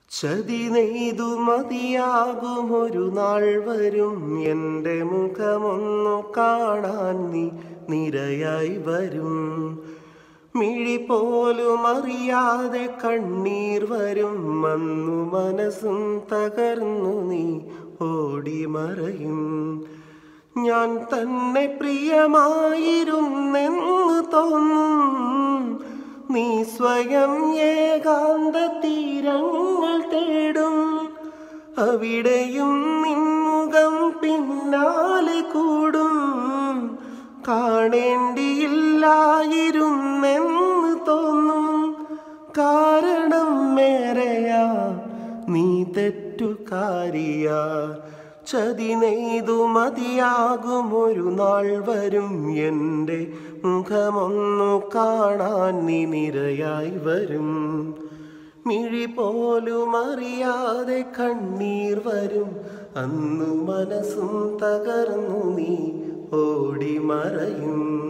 ചതി നെയ്തു മതിയാകുമൊരു നാൾ വരും എൻ്റെ മുഖമൊന്നു കാണാൻ നീ നിരയായി വരും മിഴി പോലും അറിയാതെ കണ്ണീർ വരും വന്നു മനസ്സും തകർന്നു നീ ഓടി മറയും ഞാൻ തന്നെ പ്രിയമായിരുന്നെന്ന് തോന്നും നീ സ്വയം ഏകാന്ത തീരങ്ങൾ തേടും അവിടെയും നിൻമുഖം പിന്നാലെ കൂടും കാണേണ്ടിയില്ലായിരുന്നെന്ന് തോന്നും കാരണം മേറെയാ നീ തെറ്റുകാരിയാ ചതി നെയ്തു മതിയാകുമൊരു നാൾ വരും എൻ്റെ മുഖമൊന്നു കാണാൻ നീ നിരയായി വരും മിഴി പോലും അറിയാതെ കണ്ണീർ വരും അന്നു മനസ്സും തകർന്നു നീ ഓടി മറയും